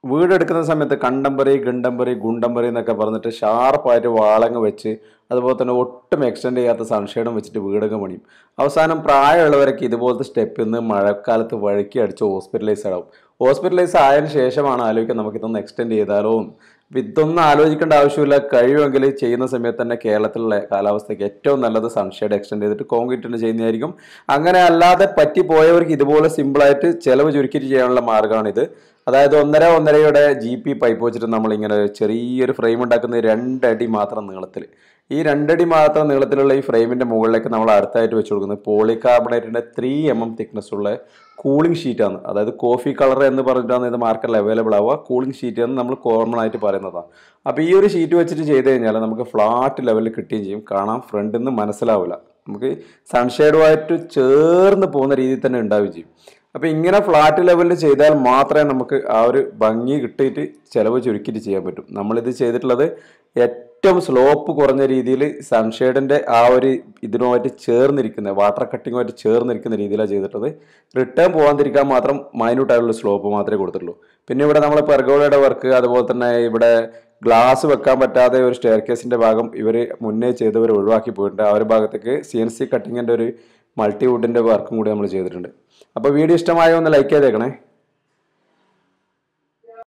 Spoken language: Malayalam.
വീടെടുക്കുന്ന സമയത്ത് കണ്ടംപറി ഗണ്ടംപറി ഗുണ്ടംപറി എന്നൊക്കെ പറഞ്ഞിട്ട് ഷാർപ്പായിട്ട് വാളങ്ങ് വെച്ച് അതുപോലെ തന്നെ ഒട്ടും എക്സ്റ്റെൻഡ് ചെയ്യാത്ത സൺഷെയ്ഡും വെച്ചിട്ട് വീടൊക്കെ പണിയും അവസാനം പ്രായമുള്ളവരൊക്കെ ഇതുപോലത്തെ സ്റ്റെപ്പിൽ നിന്ന് മഴക്കാലത്ത് വഴുക്കി അടിച്ച് ഹോസ്പിറ്റലൈസ് ആവും ഹോസ്പിറ്റലൈസ് ആയതിനു ശേഷമാണ് ആലോചിക്കുക നമുക്കിതൊന്ന് എക്സ്റ്റെൻഡ് ചെയ്താലോ എന്ന്. അപ്പം ഇതൊന്നും ആലോചിക്കേണ്ട ആവശ്യമില്ല കഴിയുമെങ്കിൽ ചെയ്യുന്ന സമയത്ത് തന്നെ കേരളത്തിലുള്ള കാലാവസ്ഥയ്ക്ക് ഏറ്റവും നല്ലത് സൺഷെയ്ഡ് എക്സ്റ്റെൻഡ് ചെയ്തിട്ട് കോൺക്രീറ്റിന് ചെയ്യുന്നതായിരിക്കും അങ്ങനെ അല്ലാതെ പറ്റിപ്പോയവർക്ക് ഇതുപോലെ സിമ്പിളായിട്ട് ചിലവ് ചുരുക്കിയിട്ട് ചെയ്യാനുള്ള മാർഗ്ഗമാണിത് അതായത് ഒന്നര ഒന്നരയുടെ ജി പി പൈപ്പ് വെച്ചിട്ട് നമ്മളിങ്ങനെ ചെറിയൊരു ഫ്രെയിം ഉണ്ടാക്കുന്നത് രണ്ടടി മാത്രം നീളത്തിൽ ഈ രണ്ടടി മാത്രം നീളത്തിലുള്ള ഈ ഫ്രെയിമിന്റെ മുകളിലേക്ക് നമ്മൾ അടുത്തായിട്ട് വെച്ച് കൊടുക്കുന്നത് പോളികാർബണേറ്റിന്റെ ത്രീ എം എം തിക്നെസ് ഉള്ള കൂളിംഗ് ഷീറ്റാണ് അതായത് കോഫി കളർ എന്ന് പറഞ്ഞിട്ടാണ് ഇത് മാർക്കറ്റിൽ അവൈലബിൾ ആവുക കൂളിംഗ് ഷീറ്റ് എന്ന് നമ്മൾ കോമൺ ആയിട്ട് പറയുന്നതാണ് അപ്പോൾ ഈ ഒരു ഷീറ്റ് വെച്ചിട്ട് ചെയ്ത് കഴിഞ്ഞാൽ നമുക്ക് ഫ്ലാറ്റ് ലെവലിൽ കിട്ടുകയും ചെയ്യും കാണാം ഫ്രണ്ടിൽ നിന്ന് മനസ്സിലാവില്ല നമുക്ക് സൺഷെയ്ഡുമായിട്ട് ചേർന്ന് പോകുന്ന രീതിയിൽ തന്നെ ഉണ്ടാവുകയും ചെയ്യും അപ്പോൾ ഇങ്ങനെ ഫ്ലാറ്റ് ലെവലിൽ ചെയ്താൽ മാത്രമേ നമുക്ക് ആ ഒരു ഭംഗി കിട്ടിയിട്ട് ചിലവ് ചുരുക്കിയിട്ട് ചെയ്യാൻ പറ്റും നമ്മളിത് ചെയ്തിട്ടുള്ളത് ഏറ്റവും സ്ലോപ്പ് കുറഞ്ഞ രീതിയിൽ സൺഷെയ്ഡിൻ്റെ ആ ഒരു ഇതിനുമായിട്ട് ചേർന്നിരിക്കുന്ന വാട്ടർ കട്ടിങ്ങുമായിട്ട് ചേർന്നിരിക്കുന്ന രീതിയിലാണ് ചെയ്തിട്ടുള്ളത് റിട്ടേൺ പോകാതിരിക്കാൻ മാത്രം മൈന്യൂട്ടായിട്ടുള്ള സ്ലോപ്പ് മാത്രമേ കൊടുത്തിട്ടുള്ളൂ പിന്നെ ഇവിടെ നമ്മൾ പെർഗോളയുടെ വർക്ക് അതുപോലെ തന്നെ ഇവിടെ ഗ്ലാസ് വെക്കാൻ പറ്റാതെ ഒരു സ്റ്റെയർ കേസിൻ്റെ ഭാഗം ഇവർ മുന്നേ ചെയ്തവർ ഒഴിവാക്കി പോയിട്ടുണ്ട് ആ ഒരു ഭാഗത്തേക്ക് സി എൻ സി കട്ടിങ്ങിൻ്റെ ഒരു മൾട്ടി വുഡിൻ്റെ വർക്കും കൂടി നമ്മൾ ചെയ്തിട്ടുണ്ട് അപ്പോൾ വീഡിയോ ഇഷ്ടമായോ ഒന്ന് ലൈക്ക് ചെയ്തേക്കണേ